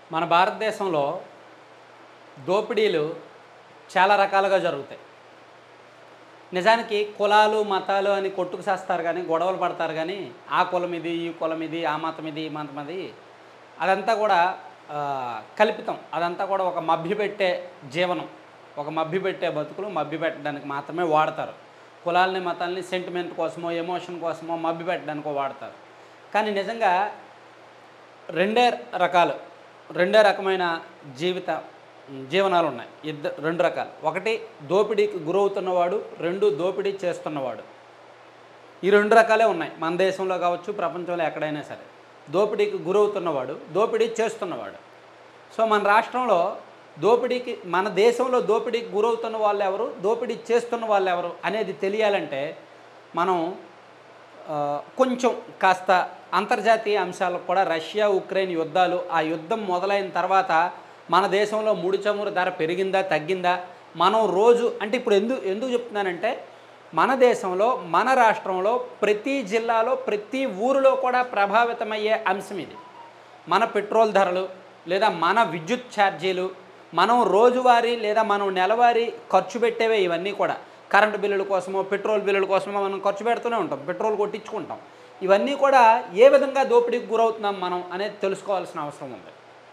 మన భారతదేశంలో దోపిడీలు చాలా రకాలుగా జరుగుతాయి నిజానికి కులాలు మతాలు అని కొట్టుకు చేస్తారు కానీ గొడవలు పడతారు కానీ ఆ కులం ఇది ఈ కులం ఇది ఆ మతం ఇది ఈ మతం అది అదంతా కూడా ఆ, కల్పితం అదంతా కూడా ఒక మభ్యపెట్టే జీవనం ఒక మభ్యపెట్టే బతుకులు మభ్యపెట్టడానికి మాత్రమే వాడతారు కులాలని మతాలని సెంటిమెంట్ కోసమో ఎమోషన్ కోసమో మభ్యపెట్టడానికో వాడతారు కానీ నిజంగా రెండే రకాలు రెండే రకమైన జీవిత జీవనాలు ఉన్నాయి ఇద్దరు రెండు రకాలు ఒకటి దోపిడీకి గురవుతున్నవాడు రెండు దోపిడీ చేస్తున్నవాడు ఈ రెండు రకాలే ఉన్నాయి మన దేశంలో కావచ్చు ప్రపంచంలో ఎక్కడైనా సరే దోపిడీకి గురవుతున్నవాడు దోపిడీ చేస్తున్నవాడు సో మన రాష్ట్రంలో దోపిడీకి మన దేశంలో దోపిడీకి గురవుతున్న వాళ్ళు ఎవరు దోపిడీ చేస్తున్న వాళ్ళు ఎవరు అనేది తెలియాలంటే మనం ఆ, కొంచెం కాస్త అంతర్జాతీయ అంశాలకు కూడా రష్యా ఉక్రెయిన్ యుద్ధాలు ఆ యుద్ధం మొదలైన తర్వాత మన దేశంలో ముడి చమురు ధర పెరిగిందా తగ్గిందా మనం రోజు అంటే ఇప్పుడు ఎందుకు ఎందుకు చెప్తున్నానంటే మన దేశంలో మన రాష్ట్రంలో ప్రతి జిల్లాలో ప్రతి ఊరిలో కూడా ప్రభావితమయ్యే అంశం ఇది మన పెట్రోల్ ధరలు లేదా మన విద్యుత్ ఛార్జీలు మనం రోజువారీ లేదా మనం నెలవారీ ఖర్చు పెట్టేవే ఇవన్నీ కూడా కరెంటు బిల్లుల కోసమో పెట్రోల్ బిల్లుల కోసమో మనం ఖర్చు పెడుతూనే ఉంటాం పెట్రోల్ కొట్టించుకుంటాం ఇవన్నీ కూడా ఏ విధంగా దోపిడీకి గురవుతున్నాం మనం అనేది తెలుసుకోవాల్సిన అవసరం ఉంది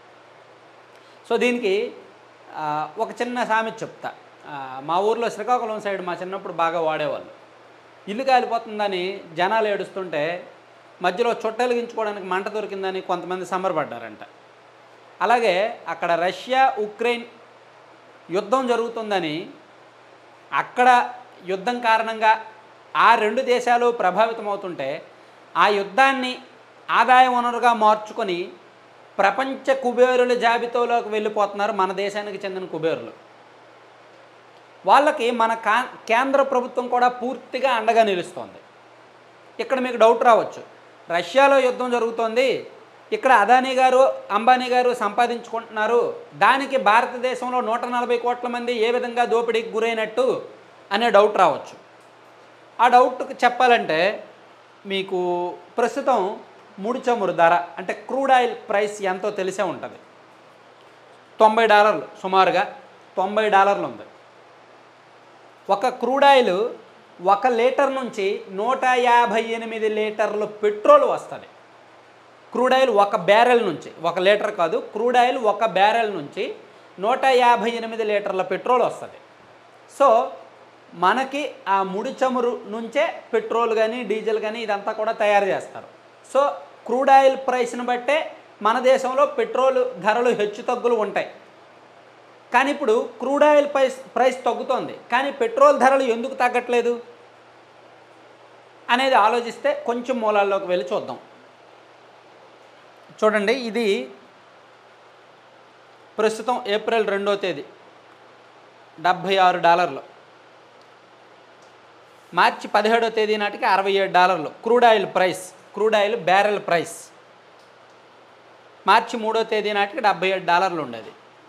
సో దీనికి ఆ, ఒక చిన్న సామెత చెప్తా ఆ, మా ఊర్లో శ్రీకాకుళం సైడ్ మా చిన్నప్పుడు బాగా వాడేవాళ్ళు ఇల్లు కాలిపోతుందని జనాలు ఏడుస్తుంటే మధ్యలో చుట్టెలిగించుకోవడానికి మంట దొరికిందని కొంతమంది సంబరపడ్డారంట అలాగే అక్కడ రష్యా ఉక్రెయిన్ యుద్ధం జరుగుతుందని అక్కడ యుద్ధం కారణంగా ఆ రెండు దేశాలు ప్రభావితమవుతుంటే ఆ యుద్ధాన్ని ఆదాయ వనరుగా మార్చుకొని ప్రపంచ కుబేరుల జాబితాలోకి వెళ్ళిపోతున్నారు మన దేశానికి చెందిన కుబేరులు వాళ్ళకి మన కా కేంద్ర ప్రభుత్వం కూడా పూర్తిగా అండగా నిలుస్తోంది ఇక్కడ మీకు డౌట్ రావచ్చు రష్యాలో యుద్ధం జరుగుతోంది ఇక్కడ అదానీ గారు అంబానీ గారు సంపాదించుకుంటున్నారు దానికి భారతదేశంలో నూట నలభై కోట్ల మంది ఏ విధంగా దోపిడీకి గురైనట్టు అనే డౌట్ రావచ్చు ఆ డౌట్కి చెప్పాలంటే మీకు ప్రస్తుతం ముడి చమురు ధర అంటే క్రూడ్ ఆయిల్ ప్రైస్ ఎంతో తెలిసే ఉంటుంది తొంభై డాలర్లు సుమారుగా తొంభై డాలర్లు ఉంది ఒక క్రూడ్ ఆయిల్ ఒక లీటర్ నుంచి నూట యాభై ఎనిమిది లీటర్లు పెట్రోల్ వస్తుంది క్రూడ్ ఆయిల్ ఒక బ్యారెల్ నుంచి ఒక లీటర్ కాదు క్రూడ్ ఆయిల్ ఒక బ్యారెల్ నుంచి నూట యాభై ఎనిమిది లీటర్ల పెట్రోల్ వస్తుంది సో మనకి ఆ ముడి చమురు నుంచే పెట్రోల్ కానీ డీజిల్ కానీ ఇదంతా కూడా తయారు చేస్తారు సో క్రూడ్ ఆయిల్ ప్రైస్ని బట్టే మన దేశంలో పెట్రోల్ ధరలు హెచ్చు తగ్గులు ఉంటాయి కానీ ఇప్పుడు క్రూడ్ ఆయిల్ ప్రైస్ ప్రైస్ తగ్గుతోంది కానీ పెట్రోల్ ధరలు ఎందుకు తగ్గట్లేదు అనేది ఆలోచిస్తే కొంచెం మూలాల్లోకి వెళ్ళి చూద్దాం చూడండి ఇది ప్రస్తుతం ఏప్రిల్ రెండో తేదీ డెబ్భై ఆరు డాలర్లు మార్చి పదిహేడో తేదీ నాటికి అరవై ఏడు డాలర్లు crude oil price crude oil barrel price మార్చి మూడో తేదీ నాటికి డెబ్బై ఏడు డాలర్లు ఉండేది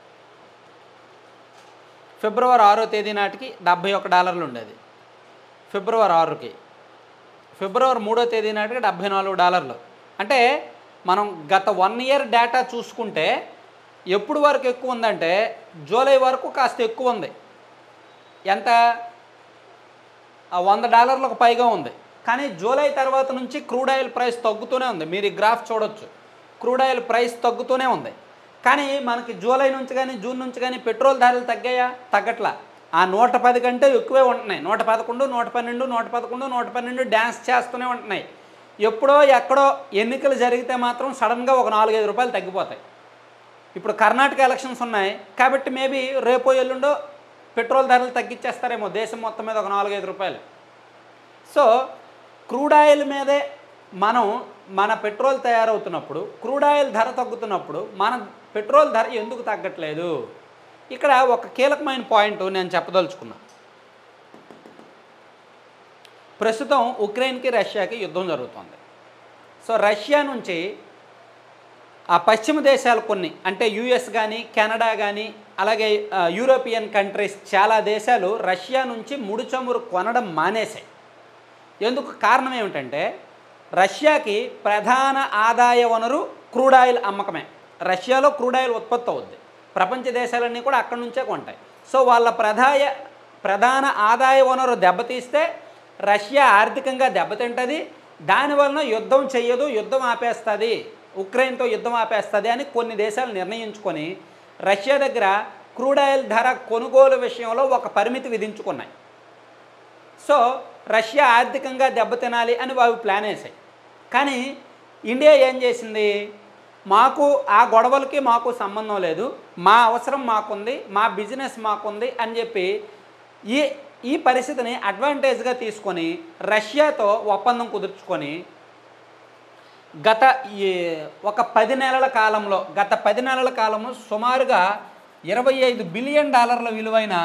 ఫిబ్రవరి ఆరో తేదీ నాటికి డెబ్బై ఒక డాలర్లు ఉండేది ఫిబ్రవరి ఆరుకి ఫిబ్రవరి మూడో తేదీ నాటికి డెబ్బై నాలుగు డాలర్లు అంటే మనం గత వన్ ఇయర్ డేటా చూసుకుంటే ఎప్పుడు వరకు ఎక్కువ ఉందంటే జూలై వరకు కాస్త ఎక్కువ ఉంది ఎంత ఆ వంద డాలర్లకు పైగా ఉంది కానీ జూలై తర్వాత నుంచి క్రూడ్ ఆయిల్ ప్రైస్ తగ్గుతూనే ఉంది మీరు ఈ గ్రాఫ్ చూడొచ్చు క్రూడ్ ఆయిల్ ప్రైస్ తగ్గుతూనే ఉంది కానీ మనకి జూలై నుంచి కానీ జూన్ నుంచి కానీ పెట్రోల్ ధరలు తగ్గాయా తగ్గట్లా ఆ నూట పది కంటే ఎక్కువే ఉంటున్నాయి నూట పదకొండు నూట పన్నెండు నూట పదకొండు నూట పన్నెండు డ్యాన్స్ చేస్తూనే ఉంటున్నాయి ఎప్పుడో ఎక్కడో ఎన్నికలు జరిగితే మాత్రం సడన్గా ఒక నాలుగైదు రూపాయలు తగ్గిపోతాయి ఇప్పుడు కర్ణాటక ఎలక్షన్స్ ఉన్నాయి కాబట్టి మేబీ రేపో ఎల్లుండో పెట్రోల్ ధరలు తగ్గించేస్తారేమో దేశం మొత్తం మీద ఒక నాలుగైదు రూపాయలు సో క్రూడ్ ఆయిల్ మీదే మనం మన పెట్రోల్ తయారవుతున్నప్పుడు క్రూడ్ ఆయిల్ ధర తగ్గుతున్నప్పుడు మన పెట్రోల్ ధర ఎందుకు తగ్గట్లేదు ఇక్కడ ఒక కీలకమైన పాయింట్ నేను చెప్పదలుచుకున్నా ప్రస్తుతం ఉక్రెయిన్కి రష్యాకి యుద్ధం జరుగుతుంది సో రష్యా నుంచి ఆ పశ్చిమ దేశాలు కొన్ని అంటే యుఎస్ కానీ కెనడా కానీ అలాగే ఆ, యూరోపియన్ కంట్రీస్ చాలా దేశాలు రష్యా నుంచి ముడి చమురు కొనడం మానేశాయి ఎందుకు కారణం ఏమిటంటే రష్యాకి ప్రధాన ఆదాయ వనరు క్రూడ్ ఆయిల్ అమ్మకమే రష్యాలో క్రూడ్ ఆయిల్ ఉత్పత్తి అవుద్ది ప్రపంచ దేశాలన్నీ కూడా అక్కడి నుంచే కొంటాయి సో వాళ్ళ ప్రధాయ ప్రధాన ఆదాయ వనరు దెబ్బతీస్తే రష్యా ఆర్థికంగా దెబ్బతింటుంది దానివలన యుద్ధం చెయ్యదు యుద్ధం ఆపేస్తుంది ఉక్రెయిన్తో యుద్ధం ఆపేస్తుంది అని కొన్ని దేశాలు నిర్ణయించుకొని రష్యా దగ్గర క్రూడ్ ఆయిల్ ధర కొనుగోలు విషయంలో ఒక పరిమితి విధించుకున్నాయి సో రష్యా ఆర్థికంగా దెబ్బతినాలి అని అవి ప్లాన్ వేసాయి కానీ ఇండియా ఏం చేసింది మాకు ఆ గొడవలకి మాకు సంబంధం లేదు మా అవసరం మాకుంది మా బిజినెస్ మాకుంది అని చెప్పి ఈ ఈ పరిస్థితిని అడ్వాంటేజ్గా తీసుకొని రష్యాతో ఒప్పందం కుదుర్చుకొని గత ఈ ఒక పది నెలల కాలంలో గత పది నెలల కాలంలో సుమారుగా ఇరవై ఐదు బిలియన్ డాలర్ల విలువైన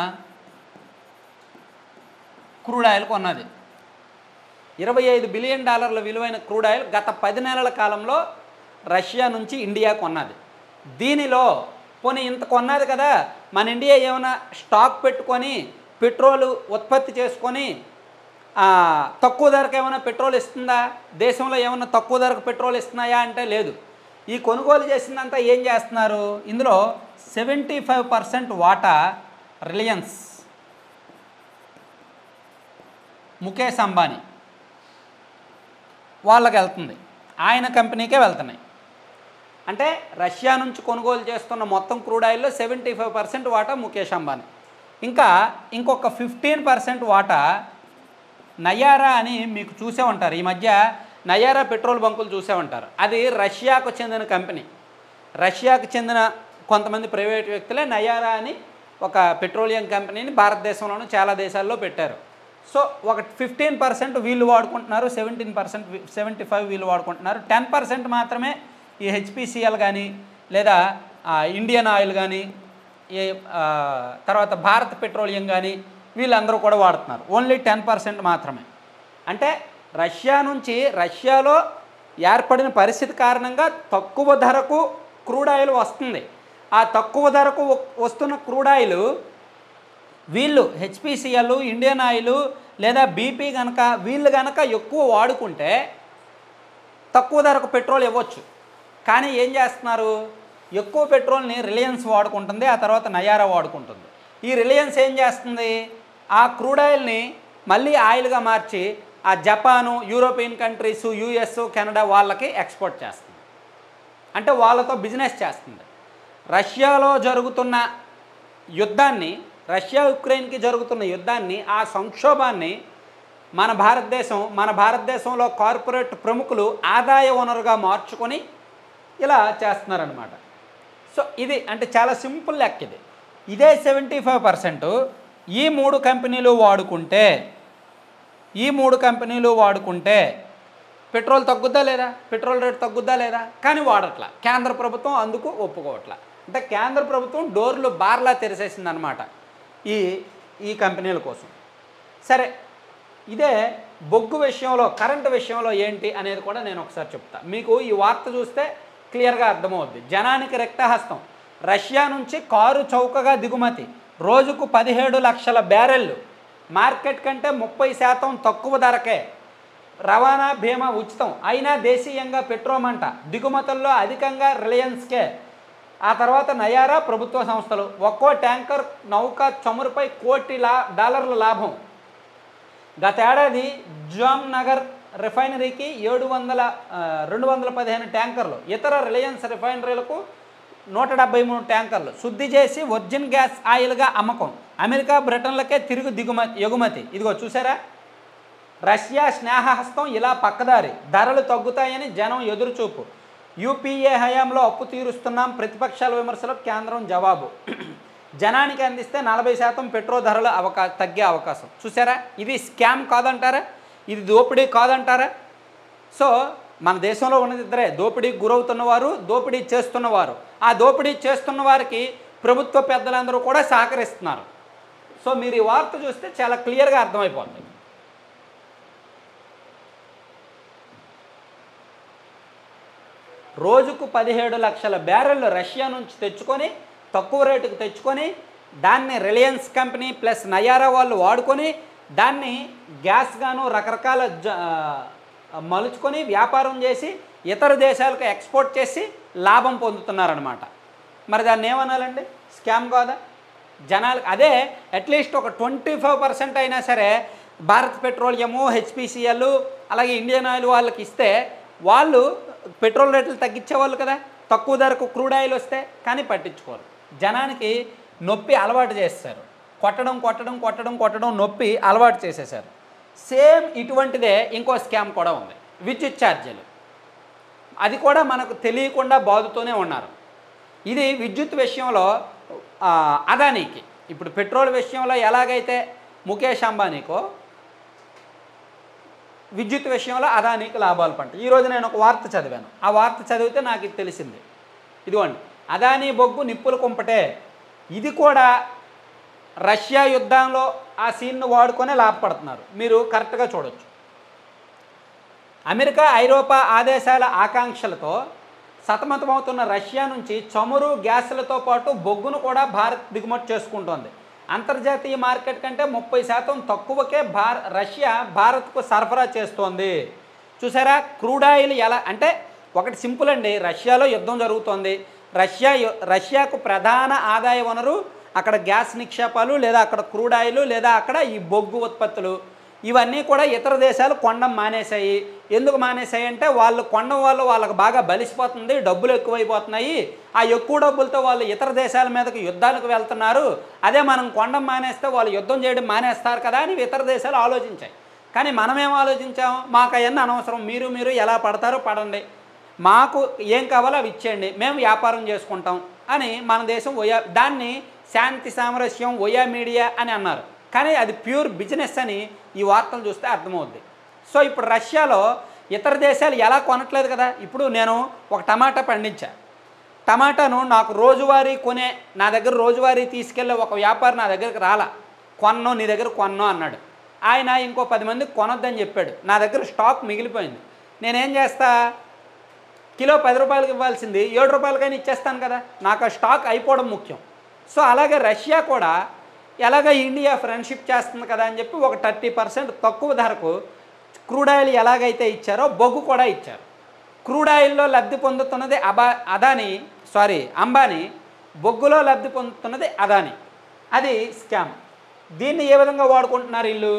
క్రూడ్ ఆయిల్ కొన్నది ఇరవై ఐదు బిలియన్ డాలర్ల విలువైన క్రూడ్ ఆయిల్ గత పది నెలల కాలంలో రష్యా నుంచి ఇండియా కొన్నది దీనిలో పోనీ ఇంత కొన్నది కదా మన ఇండియా ఏమైనా స్టాక్ పెట్టుకొని పెట్రోల్ ఉత్పత్తి చేసుకొని ఆ, తక్కువ ధరకు ఏమైనా పెట్రోల్ ఇస్తుందా దేశంలో ఏమైనా తక్కువ ధరకు పెట్రోల్ ఇస్తున్నాయా అంటే లేదు ఈ కొనుగోలు చేసిందంతా ఏం చేస్తున్నారు ఇందులో సెవెంటీ ఫైవ్ పర్సెంట్ వాటా రిలయన్స్ ముఖేష్ అంబానీ వాళ్ళకి వెళ్తుంది ఆయన కంపెనీకే వెళ్తున్నాయి అంటే రష్యా నుంచి కొనుగోలు చేస్తున్న మొత్తం క్రూడ్ ఆయిల్లో సెవెంటీ ఫైవ్ పర్సెంట్ వాటా ముఖేష్ అంబానీ ఇంకా ఇంకొక ఫిఫ్టీన్ పర్సెంట్ వాటా నయారా అని మీకు చూసే ఉంటారు ఈ మధ్య నయారా పెట్రోల్ బంకులు చూసే ఉంటారు అది రష్యాకు చెందిన కంపెనీ రష్యాకు చెందిన కొంతమంది ప్రైవేట్ వ్యక్తులే నయారా అని ఒక పెట్రోలియం కంపెనీని భారతదేశంలోనూ చాలా దేశాల్లో పెట్టారు సో ఒక ఫిఫ్టీన్ పర్సెంట్ వీళ్ళు వాడుకుంటున్నారు సెవెంటీన్ పర్సెంట్ సెవెంటీ ఫైవ్ వీళ్ళు వాడుకుంటున్నారు టెన్ పర్సెంట్ మాత్రమే ఈ హెచ్పిసిఎల్ కానీ లేదా ఆ, ఇండియన్ ఆయిల్ కానీ ఏ ఆ, తర్వాత భారత్ పెట్రోలియం కానీ వీళ్ళందరూ కూడా వాడుతున్నారు ఓన్లీ టెన్ పర్సెంట్ మాత్రమే అంటే రష్యా నుంచి రష్యాలో ఏర్పడిన పరిస్థితి కారణంగా తక్కువ ధరకు క్రూడ్ ఆయిల్ వస్తుంది ఆ తక్కువ ధరకు వ- వస్తున్న క్రూడ్ ఆయిల్ వీళ్ళు హెచ్పిసిఎల్ ఇండియన్ ఆయిల్ లేదా బీపీ కనుక వీళ్ళు కనుక ఎక్కువ వాడుకుంటే తక్కువ ధరకు పెట్రోల్ ఇవ్వచ్చు కానీ ఏం చేస్తున్నారు ఎక్కువ పెట్రోల్ని రిలయన్స్ వాడుకుంటుంది ఆ తర్వాత నయారా వాడుకుంటుంది ఈ రిలయన్స్ ఏం చేస్తుంది ఆ క్రూడ్ ఆయిల్ని మళ్ళీ ఆయిల్గా మార్చి ఆ Japan European countries US Canada వాళ్ళకి ఎక్స్పోర్ట్ చేస్తుంది అంటే వాళ్ళతో బిజినెస్ చేస్తుంది రష్యాలో జరుగుతున్న యుద్ధాన్ని రష్యా ఉక్రెయిన్కి జరుగుతున్న యుద్ధాన్ని ఆ సంక్షోభాన్ని మన భారతదేశం మన భారతదేశంలో కార్పొరేట్ ప్రముఖులు ఆదాయ వనరుగా మార్చుకొని ఇలా చేస్తున్నారనమాట సో ఇది అంటే చాలా సింపుల్ లెక్క ఇది ఇదే సెవెంటీ ఫైవ్ పర్సెంట్ ఈ మూడు కంపెనీలు వాడుకుంటే ఈ మూడు కంపెనీలు వాడుకుంటే పెట్రోల్ తగ్గుద్దా లేదా పెట్రోల్ రేట్ తగ్గుద్దా లేదా కానీ వాడట్లా కేంద్ర ప్రభుత్వం అందుకు ఒప్పుకోవట్లా అంటే కేంద్ర ప్రభుత్వం డోర్లు బార్లా తెరిసేసింది అనమాట ఈ ఈ కంపెనీల కోసం సరే ఇదే బొగ్గు విషయంలో కరెంటు విషయంలో ఏంటి అనేది కూడా నేను ఒకసారి చెప్తా మీకు ఈ వార్త చూస్తే క్లియర్గా అర్థమవుద్ది జనానికి రక్తహస్తం రష్యా నుంచి కారు చౌకగా దిగుమతి రోజుకు పదిహేడు లక్షల బ్యారెళ్ళు మార్కెట్ కంటే ముప్పై శాతం తక్కువ ధరకే రవాణా బీమా ఉచితం అయినా దేశీయంగా పెట్రోమంట దిగుమతుల్లో అధికంగా రిలయన్స్కే ఆ తర్వాత నయారా ప్రభుత్వ సంస్థలు ఒక్కో ట్యాంకర్ నౌక చమురుపై కోటి లా డాలర్ల లాభం గతేడాది జామ్ నగర్ రిఫైనరీకి ఏడు వందల ఆ, రెండు వందల పదిహేను ట్యాంకర్లు ఇతర రిలయన్స్ రిఫైనరీలకు నూట డెబ్బై మూడు ట్యాంకర్లు శుద్ధి చేసి వర్జిన్ గ్యాస్ ఆయిల్గా అమ్మకం అమెరికా బ్రిటన్లకే తిరుగు దిగుమతి ఎగుమతి ఇదిగో చూసారా రష్యా స్నేహహస్తం ఇలా పక్కదారి ధరలు తగ్గుతాయని జనం ఎదురుచూపు యూపీఏ హయాంలో అప్పు తీరుస్తున్నాం ప్రతిపక్షాల విమర్శలకు కేంద్రం జవాబు జనానికి అందిస్తే నలభై శాతం పెట్రోల్ ధరలు అవకా తగ్గే అవకాశం చూసారా ఇది స్కామ్ కాదంటారా ఇది దోపిడీ కాదంటారా సో మన దేశంలో ఉన్నది ఇద్దరే దోపిడీకి గురవుతున్నవారు దోపిడీ చేస్తున్నవారు ఆ దోపిడీ చేస్తున్న వారికి ప్రభుత్వ పెద్దలందరూ కూడా సహకరిస్తున్నారు సో మీరు ఈ వార్త చూస్తే చాలా క్లియర్గా అర్థమైపోతుంది రోజుకు పదిహేడు లక్షల బ్యారెళ్ళు రష్యా నుంచి తెచ్చుకొని తక్కువ రేటుకు తెచ్చుకొని దాన్ని రిలయన్స్ కంపెనీ ప్లస్ నయారా వాళ్ళు వాడుకొని దాన్ని గ్యాస్ గాను రకరకాల జ ఆ, మలుచుకొని వ్యాపారం చేసి ఇతర దేశాలకు ఎక్స్పోర్ట్ చేసి లాభం పొందుతున్నారనమాట మరి దాన్ని ఏమనాలండి స్కామ్ కాదా జనాలు అదే అట్లీస్ట్ ఒక ట్వంటీ ఫైవ్ పర్సెంట్ అయినా సరే భారత్ పెట్రోలియము హెచ్పిసిఎల్ అలాగే ఇండియన్ ఆయిల్ వాళ్ళకి ఇస్తే వాళ్ళు పెట్రోల్ రేట్లు తగ్గించేవాళ్ళు కదా తక్కువ ధరకు క్రూడ్ ఆయిల్ వస్తే కానీ పట్టించుకోరు జనానికి నొప్పి అలవాటు చేస్తారు కొట్టడం కొట్టడం కొట్టడం కొట్టడం నొప్పి అలవాటు చేసేసారు సేమ్ ఇటువంటిదే ఇంకో స్కామ్ కూడా ఉంది విద్యుత్ ఛార్జీలు అది కూడా మనకు తెలియకుండా బాదుతూనే ఉన్నారు ఇది విద్యుత్ విషయంలో ఆ, అదానీకి ఇప్పుడు పెట్రోల్ విషయంలో ఎలాగైతే ముఖేష్ అంబానీకో విద్యుత్ విషయంలో అదానీకి లాభాలు పంట ఈరోజు నేను ఒక వార్త చదివాను ఆ వార్త చదివితే నాకు ఇది తెలిసింది ఇదిగోండి అదానీ బొగ్గు నిప్పులు కుంపటే ఇది కూడా రష్యా యుద్ధంలో ఆ సీన్ను వాడుకొనే లాభపడుతున్నారు మీరు కరెక్ట్గా చూడొచ్చు అమెరికా ఐరోపా ఆదేశాల ఆకాంక్షలతో సతమతమవుతున్న రష్యా నుంచి చమురు గ్యాసులతో పాటు బొగ్గును కూడా భారత్ దిగుమతి చేసుకుంటోంది అంతర్జాతీయ మార్కెట్ కంటే ముప్పై శాతం తక్కువకే భార రష్యా భారత్కు సరఫరా చేస్తోంది చూసారా క్రూడ్ ఆయిల్ ఎలా అంటే ఒకటి సింపుల్ అండి రష్యాలో యుద్ధం జరుగుతోంది రష్యా యు- రష్యాకు ప్రధాన ఆదాయ వనరు అక్కడ గ్యాస్ నిక్షేపాలు లేదా అక్కడ క్రూడ్ ఆయిల్ లేదా అక్కడ ఈ బొగ్గు ఉత్పత్తులు ఇవన్నీ కూడా ఇతర దేశాలు కొండం మానేశాయి ఎందుకు మానేశాయి అంటే వాళ్ళు కొండం వల్ల వాళ్ళకి బాగా బలిసిపోతుంది డబ్బులు ఎక్కువైపోతున్నాయి ఆ ఎక్కువ డబ్బులతో వాళ్ళు ఇతర దేశాల మీదకి యుద్ధాలకు వెళ్తున్నారు అదే మనం కొండం మానేస్తే వాళ్ళు యుద్ధం చేయడం మానేస్తారు కదా అని ఇతర దేశాలు ఆలోచించాయి కానీ మనం ఏం ఆలోచించాం మాకు అవన్నీ అనవసరం మీరు మీరు ఎలా పడతారో పడండి మాకు ఏం కావాలో అవి ఇచ్చేయండి మేము వ్యాపారం చేసుకుంటాం అని మన దేశం ఒయా దాన్ని శాంతి సామరస్యం ఒయా మీడియా అని అన్నారు కానీ అది ప్యూర్ బిజినెస్ అని ఈ వార్తలు చూస్తే అర్థమవుద్ది సో ఇప్పుడు రష్యాలో ఇతర దేశాలు ఎలా కొనట్లేదు కదా ఇప్పుడు నేను ఒక టమాటా పండించా టమాటాను నాకు రోజువారీ కొనే నా దగ్గర రోజువారీ తీసుకెళ్ళే ఒక వ్యాపారి నా దగ్గరికి రాలా కొన్నో నీ దగ్గర కొన్నో అన్నాడు ఆయన ఇంకో పది మందికి కొనొద్దని చెప్పాడు నా దగ్గర స్టాక్ మిగిలిపోయింది నేనేం చేస్తా కిలో పది రూపాయలకి ఇవ్వాల్సింది ఏడు రూపాయలకైనా ఇచ్చేస్తాను కదా నాకు ఆ స్టాక్ అయిపోవడం ముఖ్యం సో అలాగే రష్యా కూడా ఎలాగ ఇండియా ఫ్రెండ్షిప్ చేస్తుంది కదా అని చెప్పి ఒక థర్టీ పర్సెంట్ తక్కువ ధరకు క్రూడ్ ఆయిల్ ఎలాగైతే ఇచ్చారో బొగ్గు కూడా ఇచ్చారు క్రూడ్ ఆయిల్లో లబ్ధి పొందుతున్నది అబా అదాని సారీ అంబానీ బొగ్గులో లబ్ధి పొందుతున్నది అదాని అది స్కామ్ దీన్ని ఏ విధంగా వాడుకుంటున్నారు వీళ్ళు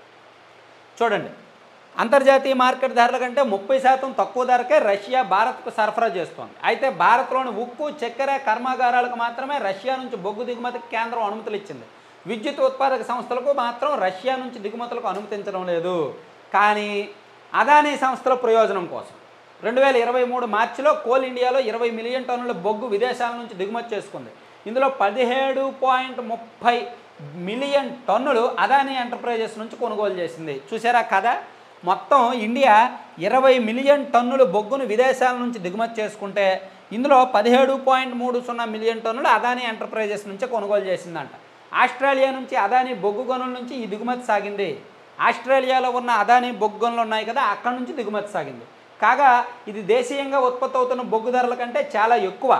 చూడండి అంతర్జాతీయ మార్కెట్ ధరల కంటే ముప్పై శాతం తక్కువ ధరకే రష్యా భారత్కు సరఫరా చేస్తోంది అయితే భారత్లోని ఉక్కు చక్కెర కర్మాగారాలకు మాత్రమే రష్యా నుంచి బొగ్గు దిగుమతికి కేంద్రం అనుమతులు ఇచ్చింది విద్యుత్ ఉత్పాదక సంస్థలకు మాత్రం రష్యా నుంచి దిగుమతులకు అనుమతించడం లేదు కానీ అదానీ సంస్థల ప్రయోజనం కోసం రెండు వేల ఇరవై మూడు మార్చిలో కోల్ ఇండియాలో ఇరవై మిలియన్ టన్నుల బొగ్గు విదేశాల నుంచి దిగుమతి చేసుకుంది ఇందులో పదిహేడు పాయింట్ ముప్పై మిలియన్ టన్నులు అదానీ ఎంటర్ప్రైజెస్ నుంచి కొనుగోలు చేసింది చూసారా కదా మొత్తం ఇండియా ఇరవై మిలియన్ టన్నుల బొగ్గును విదేశాల నుంచి దిగుమతి చేసుకుంటే ఇందులో పదిహేడు పాయింట్ మూడు సున్నా మిలియన్ టన్నులు అదానీ ఎంటర్ప్రైజెస్ నుంచే కొనుగోలు చేసిందంట ఆస్ట్రేలియా నుంచి అదానీ బొగ్గు గనుల నుంచి ఈ దిగుమతి సాగింది ఆస్ట్రేలియాలో ఉన్న అదానీ బొగ్గు గనులు ఉన్నాయి కదా అక్కడ నుంచి దిగుమతి సాగింది కాగా ఇది దేశీయంగా ఉత్పత్తి అవుతున్న బొగ్గు ధరల కంటే చాలా ఎక్కువ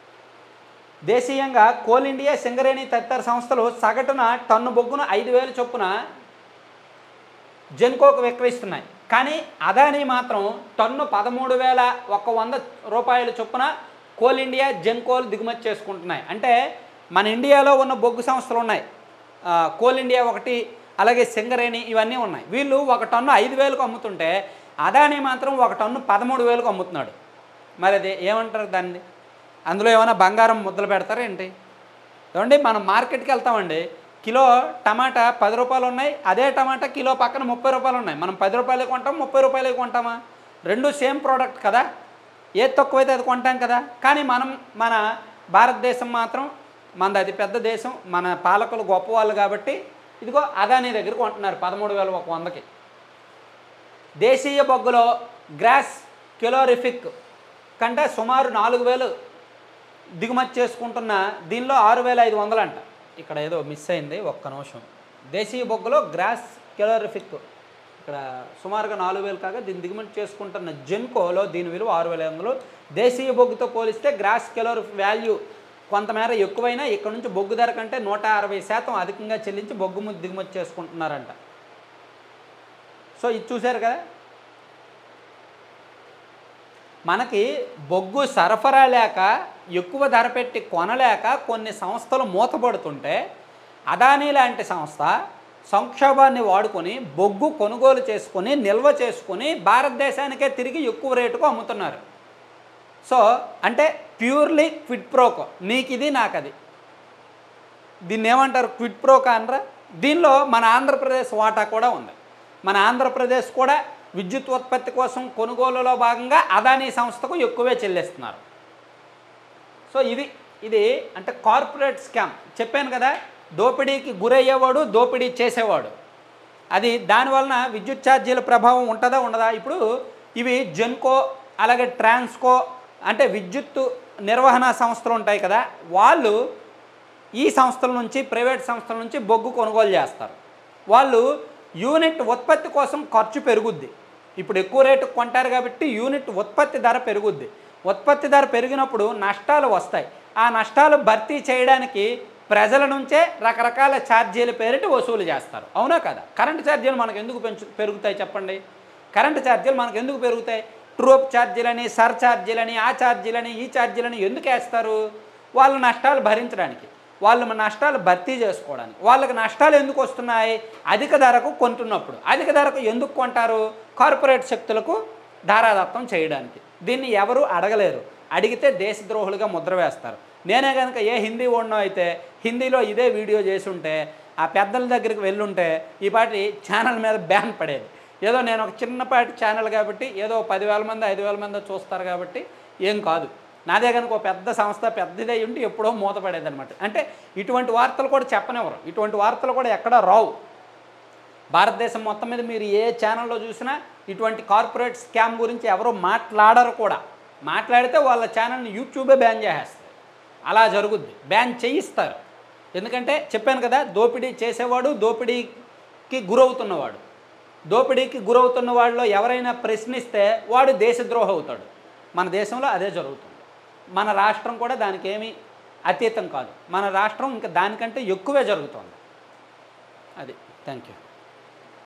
దేశీయంగా కోల్ ఇండియా సింగరేణి తదితర సంస్థలు సగటున టన్ను బొగ్గును ఐదు వేలు చొప్పున జెన్కోకు విక్రయిస్తున్నాయి కానీ అదానీ మాత్రం టన్ను పదమూడు వేల ఒక వంద రూపాయల చొప్పున కోల్ ఇండియా జెన్కోలు దిగుమతి చేసుకుంటున్నాయి అంటే మన ఇండియాలో ఉన్న బొగ్గు సంస్థలు ఉన్నాయి ఆ, కోల్ ఇండియా ఒకటి అలాగే సింగరేణి ఇవన్నీ ఉన్నాయి వీళ్ళు ఒక టన్ను ఐదు వేలకు అమ్ముతుంటే అదానీ మాత్రం ఒక టన్ను పదమూడు వేలకు అమ్ముతున్నాడు మరి అది ఏమంటారు దాన్ని అందులో ఏమైనా బంగారం ముద్దలు పెడతారా ఏంటి ఏమండి మనం మార్కెట్కి వెళ్తామండి కిలో టమాటా పది రూపాయలు ఉన్నాయి అదే టమాటా కిలో పక్కన ముప్పై రూపాయలు ఉన్నాయి మనం పది రూపాయలకి కొంటాం ముప్పై రూపాయలకి కొంటామా రెండు సేమ్ ప్రోడక్ట్ కదా ఏది తక్కువైతే అది కొంటాం కదా కానీ మనం మన భారతదేశం మాత్రం మనది అతి పెద్ద దేశం మన పాలకులు గొప్పవాళ్ళు కాబట్టి ఇదిగో అదానీ దగ్గర కొంటున్నారు పదమూడు వేల ఒక వందకి దేశీయ బొగ్గులో గ్రాస్ కెలోరిఫిక్ కంటే సుమారు నాలుగు వేలు దిగుమతి చేసుకుంటున్న దీనిలో ఆరు వేల ఐదు వందలు అంట ఇక్కడ ఏదో మిస్ అయింది ఒక్క నిమిషం దేశీయ బొగ్గులో గ్రాస్ కెలోరిఫిక్ ఇక్కడ సుమారుగా నాలుగు వేలు కాగా దీన్ని దిగుమతి చేసుకుంటున్న జెన్కోలో దీని విలువ ఆరు వేల ఐదు వందలు దేశీయ బొగ్గుతో పోలిస్తే గ్రాస్ కెలోరిఫ్ వాల్యూ కొంతమేర ఎక్కువైనా ఇక్కడ నుంచి బొగ్గు ధర కంటే నూట అరవై శాతం అధికంగా చెల్లించి బొగ్గు ము- దిగుమతి చేసుకుంటున్నారంట సో ఇది చూశారు కదా మనకి బొగ్గు సరఫరా లేక ఎక్కువ ధర పెట్టి కొనలేక కొన్ని సంస్థలు మూతపడుతుంటే అదానీ లాంటి సంస్థ సంక్షోభాన్ని వాడుకొని బొగ్గు కొనుగోలు చేసుకొని నిల్వ చేసుకొని భారతదేశానికే తిరిగి ఎక్కువ రేటుకు అమ్ముతున్నారు సో అంటే ప్యూర్లీ క్విడ్ ప్రోకో నీకు ఇది నాకు అది దీన్ని ఏమంటారు క్విడ్ ప్రోకా అనరా దీనిలో మన ఆంధ్రప్రదేశ్ వాటా కూడా ఉంది మన ఆంధ్రప్రదేశ్ కూడా విద్యుత్ ఉత్పత్తి కోసం కొనుగోలులో భాగంగా అదానీ సంస్థకు ఎక్కువే చెల్లిస్తున్నారు సో ఇది ఇది అంటే కార్పొరేట్ స్కామ్ చెప్పాను కదా దోపిడీకి గురయ్యేవాడు దోపిడీ చేసేవాడు అది దానివలన విద్యుత్ ఛార్జీల ప్రభావం ఉంటుందా ఉండదా ఇప్పుడు ఇవి జెన్కో అలాగే ట్రాన్స్కో అంటే విద్యుత్ నిర్వహణ సంస్థలు ఉంటాయి కదా వాళ్ళు ఈ సంస్థల నుంచి ప్రైవేట్ సంస్థల నుంచి బొగ్గు కొనుగోలు చేస్తారు వాళ్ళు యూనిట్ ఉత్పత్తి కోసం ఖర్చు పెరుగుద్ది ఇప్పుడు ఎక్కువ రేటు కొంటారు కాబట్టి యూనిట్ ఉత్పత్తి ధర పెరుగుద్ది ఉత్పత్తి ధర పెరిగినప్పుడు నష్టాలు వస్తాయి ఆ నష్టాలు భర్తీ చేయడానికి ప్రజల నుంచే రకరకాల ఛార్జీల పేరిట వసూలు చేస్తారు అవునా కదా కరెంటు ఛార్జీలు మనకు ఎందుకు పెంచు పెరుగుతాయి చెప్పండి కరెంటు ఛార్జీలు మనకు ఎందుకు పెరుగుతాయి ట్రూప్ ఛార్జీలని సర్ ఛార్జీలని ఆ ఛార్జీలని ఈ ఛార్జీలని ఎందుకు వేస్తారు వాళ్ళ నష్టాలు భరించడానికి వాళ్ళు మన నష్టాలు భర్తీ చేసుకోవడానికి వాళ్ళకి నష్టాలు ఎందుకు వస్తున్నాయి అధిక ధరకు కొంటున్నప్పుడు అధిక ధరకు ఎందుకు కొంటారు కార్పొరేట్ శక్తులకు ధారాదత్తం చేయడానికి దీన్ని ఎవరు అడగలేరు అడిగితే దేశద్రోహులుగా ముద్ర వేస్తారు నేనే కనుక ఏ హిందీ ఓడినో అయితే హిందీలో ఇదే వీడియో చేసి ఉంటే ఆ పెద్దల దగ్గరికి వెళ్ళుంటే ఈ పాటి ఛానల్ మీద బ్యాన్ పడేది ఏదో నేను ఒక చిన్నపాటి ఛానల్ కాబట్టి ఏదో పదివేల మంది ఐదు వేల మంది చూస్తారు కాబట్టి ఏం కాదు నాదే కనుక ఒక పెద్ద సంస్థ పెద్దదై ఉండి ఎప్పుడో మూతపడేది అనమాట అంటే ఇటువంటి వార్తలు కూడా చెప్పనివ్వరు ఇటువంటి వార్తలు కూడా ఎక్కడా రావు భారతదేశం మొత్తం మీద మీరు ఏ ఛానల్లో చూసినా ఇటువంటి కార్పొరేట్ స్కామ్ గురించి ఎవరు మాట్లాడరు కూడా మాట్లాడితే వాళ్ళ ఛానల్ని యూట్యూబే బ్యాన్ చేసేస్తారు అలా జరుగుద్ది బ్యాన్ చేయిస్తారు ఎందుకంటే చెప్పాను కదా దోపిడీ చేసేవాడు దోపిడీకి గురవుతున్నవాడు దోపిడీకి గురవుతున్న వాళ్ళలో ఎవరైనా ప్రశ్నిస్తే వాడు దేశద్రోహి అవుతాడు మన దేశంలో అదే జరుగుతుంది మన రాష్ట్రం కూడా దానికి ఏమీ అతీతం కాదు మన రాష్ట్రం ఇంకా దానికంటే ఎక్కువే జరుగుతుంది అది థ్యాంక్ యూ